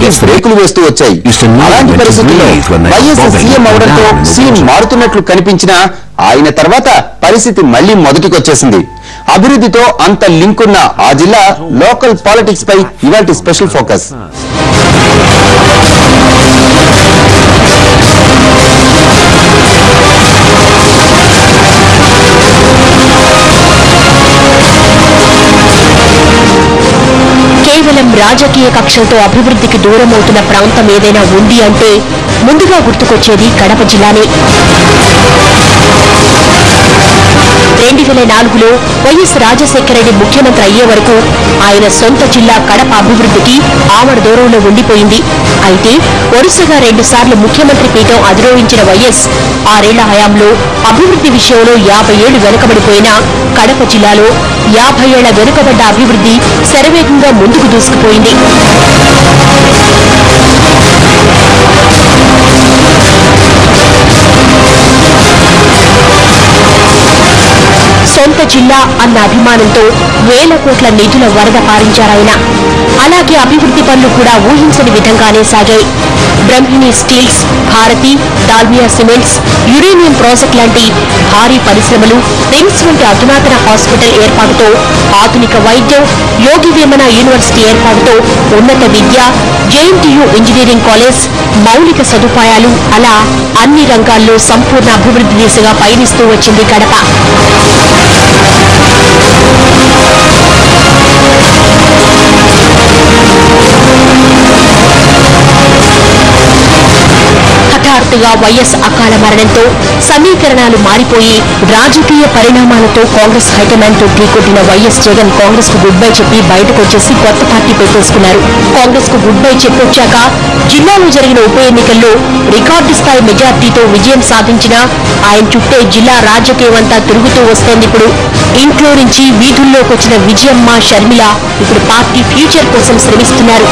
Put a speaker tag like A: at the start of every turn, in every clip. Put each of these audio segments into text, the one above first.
A: parties బ్రేకులు వేస్తూ వచ్చాయి అలాంటి పరిస్థితుల్లో వైఎస్ సీఎం అవడంతో సీన్ మారుతున్నట్లు కనిపించినా ఆయన తర్వాత పరిస్థితి మళ్లీ మొదటికొచ్చేసింది అభివృద్ధితో అంత లింక్ ఉన్న ఆ జిల్లా లోకల్ పాలిటిక్స్ పై ఇవాటి స్పెషల్ ఫోకస్
B: కేవలం రాజకీయ కక్షలతో అభివృద్ధికి దూరమవుతున్న ప్రాంతం ఏదైనా ఉంది అంటే ముందుగా గుర్తుకొచ్చేది కడప జిల్లానే రెండు వేల నాలుగులో వైఎస్ రాజశేఖర రెడ్డి ముఖ్యమంత్రి అయ్యే వరకు ఆయన సొంత జిల్లా కడప అభివృద్ధికి ఆమడ దూరంలో ఉండిపోయింది అయితే వరుసగా రెండు సార్లు ముఖ్యమంత్రి పీఠం అధిరోహించిన వైఎస్ ఆరేళ్ల హయాంలో అభివృద్ధి విషయంలో యాభై ఏళ్లు వెనుకబడిపోయినా కడప జిల్లాలో యాభై ఏళ్ల వెనుకబడ్డ అభివృద్ధి శరవేగంగా ముందుకు దూసుకుపోయింది సొంత జిల్లా అన్న అభిమానంతో వేల కోట్ల నిధుల వరద పారించారాయన అలాగే అభివృద్ధి పనులు కూడా ఊహించని విధంగానే సాగాయి Brahmani steels Bharati Dalmia cements uranium project లాంటి భారీ పరిశ్రమలు రిమ్స్ వంటి అధునాతన హాస్పిటల్ ఏర్పాటుతో ఆధునిక వైద్యం యోగి వేమన యూనివర్సిటీ ఏర్పాటుతో ఉన్నత విద్య జేఎన్టీయూ ఇంజనీరింగ్ కాలేజ్ మౌలిక సదుపాయాలు అలా అన్ని రంగాల్లో సంపూర్ణ అభివృద్ధి దిశగా పయనిస్తూ వచ్చింది కడప హఠాత్తుగా వైఎస్ అకాల మరణంతో సమీకరణాలు మారిపోయి రాజకీయ పరిణామాలతో కాంగ్రెస్ హైకమాండ్ తో ఢీకొట్టిన వైఎస్ జగన్ కాంగ్రెస్ కు గుడ్ బై చెప్పి బయటకు వచ్చేసి కొత్త పార్టీ పెట్టేసుకున్నారు కాంగ్రెస్ కు గుడ్ బై చెప్పొచ్చాక జిల్లాలో జరిగిన ఉప ఎన్నికల్లో రికార్డు స్థాయి మెజార్టీతో విజయం సాధించిన ఆయన చుట్టే జిల్లా రాజకీయం అంతా తిరుగుతూ వస్తోంది ఇప్పుడు ఇంట్లో నుంచి వీధుల్లోకి వచ్చిన విజయమ్మ షర్మిల ఇప్పుడు పార్టీ ఫ్యూచర్ కోసం శ్రమిస్తున్నారు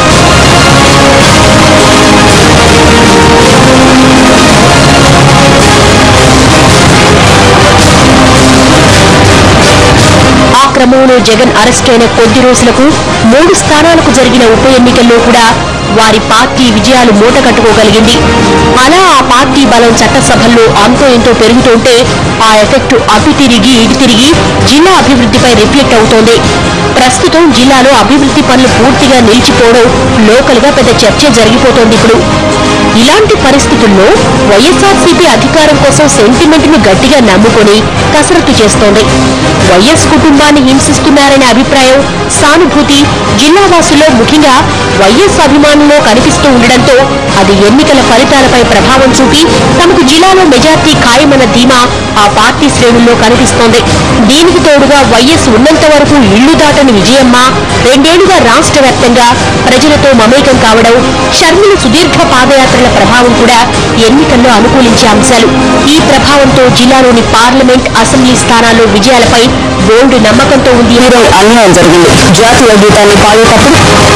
B: ఆ క్రమంలో జగన్ అరెస్ట్ అయిన కొద్ది రోజులకు మూడు స్థానాలకు జరిగిన ఉప ఎన్నికల్లో కూడా వారి పార్టీ విజయాలు మూట కట్టుకోగలిగింది అలా ఆ పార్టీ బలం చట్టసభల్లో అంతో ఎంతో పెరుగుతుంటే ఆ ఎఫెక్ట్ అటు తిరిగి ఇటు తిరిగి జిల్లా అభివృద్ధిపై రిఫ్లెక్ట్ అవుతోంది ప్రస్తుతం జిల్లాలో అభివృద్ధి పనులు పూర్తిగా నిలిచిపోవడం లోకల్ గా పెద్ద చర్చ జరిగిపోతోంది ఇప్పుడు ఇలాంటి పరిస్థితుల్లో వైఎస్ఆర్సీపీ అధికారం కోసం సెంటిమెంట్ ను గట్టిగా నమ్ముకొని కసరత్తు చేస్తోంది వైఎస్ కుటుంబాన్ని హింసిస్తున్నారనే అభిప్రాయం సానుభూతి జిల్లా వాసుల్లో ముఖ్యంగా వైఎస్ అభిమానుల్లో కనిపిస్తూ ఉండడంతో అది ఎన్నికల ఫలితాలపై ప్రభావం చూపి తమకు జిల్లాలో మెజార్టీ ఖాయమన్న ధీమా ఆ పార్టీ శ్రేణుల్లో కనిపిస్తోంది దీనికి తోడుగా వైఎస్ ఉన్నంత వరకు ఇళ్లు దాటని విజయమ్మ రెండేళ్లుగా రాష్ట్ర వ్యాప్తంగా ప్రజలతో మమేకం కావడం షర్మిల సుదీర్ఘ పాదయాత్రల ప్రభావం కూడా ఎన్నికల్లో అనుకూలించే అంశాలు ఈ ప్రభావంతో జిల్లాలోని పార్లమెంట్ అసెంబ్లీ స్థానాల్లో విజయాలపై బోల్డ్ నమ్మకంతో ఉంది అన్యాయం జరిగింది జాతీయ గీతాన్ని పాడేటప్పుడు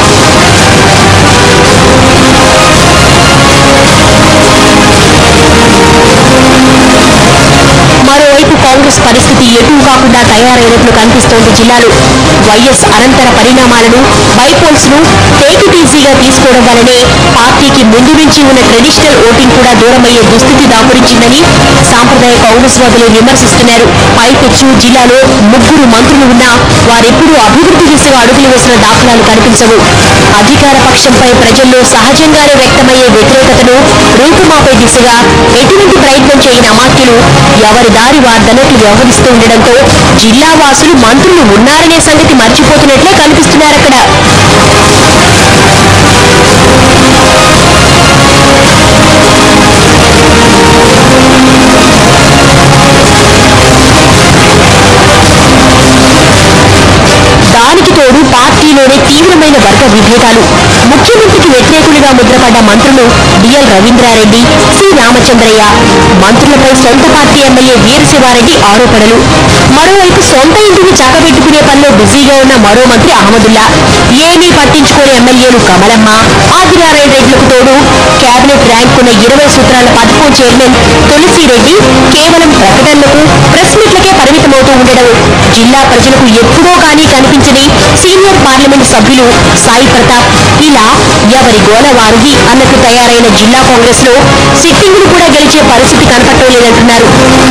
B: మరోవైపు కాంగ్రెస్ పరిస్థితి ఎటూ కాకుండా తయారైనట్లు కనిపిస్తోంది జిల్లాలో వైఎస్ అనంతర పరిణామాలను బైపోల్స్ ను టేక్ ఇట్ ఈజీగా తీసుకోవడం వల్లనే పార్టీకి ముందు నుంచి ఉన్న ట్రెడిషనల్ ఓటింగ్ కూడా దూరమయ్యే దుస్థితి దాపురించిందని సాంప్రదాయ కాంగ్రెస్ వాదులు విమర్శిస్తున్నారు పైపెచ్చు జిల్లాలో ముగ్గురు మంత్రులు ఉన్నా వారెప్పుడూ అభివృద్ధి దిశగా అడుగులు వేసిన దాఖలాలు కనిపించవు అధికార పక్షంపై ప్రజల్లో సహజంగానే వ్యక్తమయ్యే వ్యతిరేకతను రూపుమాపే దిశగా ఎటువంటి ప్రయత్నం చేయని అమాత్యులు ఎవరి దారి వార్దనట్లు వ్యవహరిస్తూ ఉండడంతో జిల్లా వాసులు మంత్రులు ఉన్నారనే సంగతి మర్చిపోతున్నట్లే కనిపిస్తున్నారక్కడ దానికి తోడు పార్టీలోనే తీవ్రమైన వర్గ విభేదాలు ముఖ్యమంత్రికి వ్యతిరేకులుగా ముద్రపడ్డ మంత్రులు డిఎల్ రవీంద్రారెడ్డి సి రామచంద్రయ్య మంత్రులపై సొంత పార్టీ ఎమ్మెల్యే వీరశివారెడ్డి ఆరోపణలు మరోవైపు సొంత ఇంటిని చక్కబెట్టుకునే పనిలో బిజీగా ఉన్న మరో మంత్రి అహ్మదుల్లా ఏమీ పట్టించుకోని ఎమ్మెల్యేలు కమలమ్మ ఆదినారాయణ రెడ్లకు తోడు కేబినెట్ ర్యాంక్ ఉన్న ఇరవై సూత్రాల పథకం చైర్మన్ తులసిరెడ్డి కేవలం ప్రకటనలకు ప్రెస్ మీట్లకే పరిమితమవుతూ ఉండడం జిల్లా ప్రజలకు ఎప్పుడో కానీ కనిపించని సీనియర్ పార్లమెంట్ సభ్యులు సాయి ప్రతాప్ ఇలా ఎవరి గోల వారిది అన్నట్టు తయారైన జిల్లా కాంగ్రెస్ లో సిట్టింగులు కూడా గెలిచే పరిస్థితి కనపడటం లేదంటున్నారు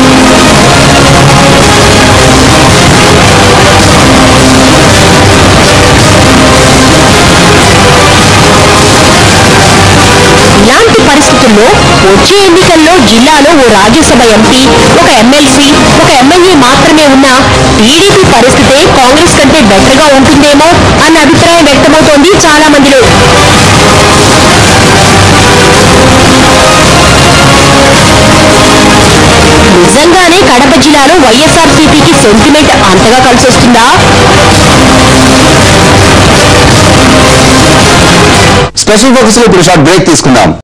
B: ఇలాంటి పరిస్థితుల్లో వచ్చే ఎన్నికల్లో జిల్లాలో ఓ రాజ్యసభ ఎంపీ ఒక ఎమ్మెల్సీ ఒక ఎమ్మెల్యే మాత్రమే ఉన్న టీడీపీ పరిస్థితే కాంగ్రెస్ కంటే బెటర్ గా ఉంటుందేమో అన్న అభిప్రాయం వ్యక్తమవుతోంది చాలా మందిలో నిజంగానే కడప జిల్లాలో వైఎస్ఆర్సీపీకి సెంటిమెంట్ అంతగా కలిసొస్తుందా
A: స్పెషల్ ఫోకస్ లో ఇప్పుడు షార్ట్ బ్రేక్ తీసుకుందాం